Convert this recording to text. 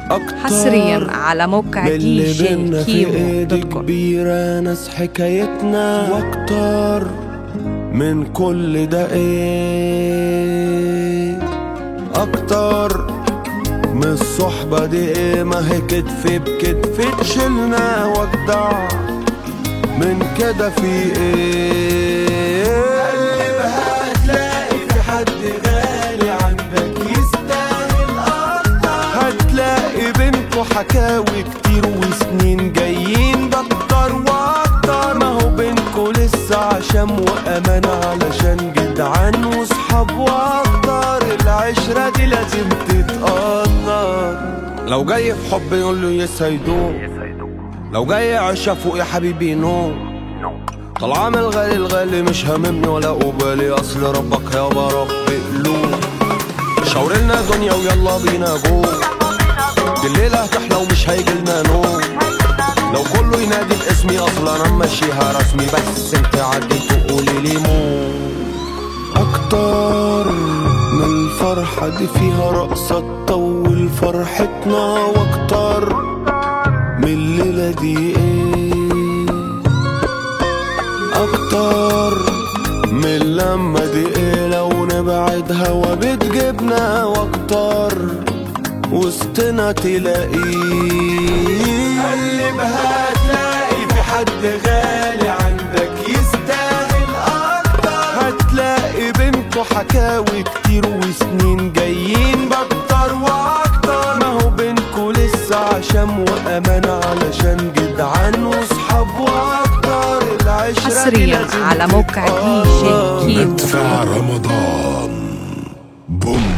أكتر حصريا على موقع من دي اللي جي بينا في كيمو ايدي دوت كوم كبيرة ناس حكايتنا واكتر من كل ده ايه اكتر من الصحبة دي ايه ما هي كتف بكتف تشيلنا وجدع من كده في ايه قلبها هتلاقي في حد غالي عندك يستاهل اكتر هتلاقي بينكوا حكاوي كتير وسنين جايين بكتر واكتر ما هو بينكوا لسه عشم وامان علشان جدعان وصحاب واكتر العشرة دي لازم تتقدر لو جاي في حب يقول له يسعدوه لو جاي عشا فوق يا حبيبي نو طالعة من الغالي الغالي مش هاممني ولا قبالي اصل ربك يابا رب قلوب شاور لنا دنيا ويلا بينا جو دي الليلة هتحلى ومش هيجيلنا نوم لو كله ينادي باسمي اصلا انا ماشيها رسمي بس انت عدي تقولي لي مو اكتر من الفرحة دي فيها رقصة تطول فرحتنا واكتر من الليلة دي ايه اكتر من لما دي ايه لو نبعد هوا بتجيبنا واكتر وسطنا تلاقيه قلبها تلاقي في حد غالي عندك يستاهل اكتر هتلاقي بينكوا حكاوي كتير وسنين جايين بكتر واكتر ما هو بينكوا لسه عشم وامان علشان جدعان وصحاب واكتر العشرة دي حصريا لازم على موقع دي جي تتقدر. كيمو مدفع رمضان بوم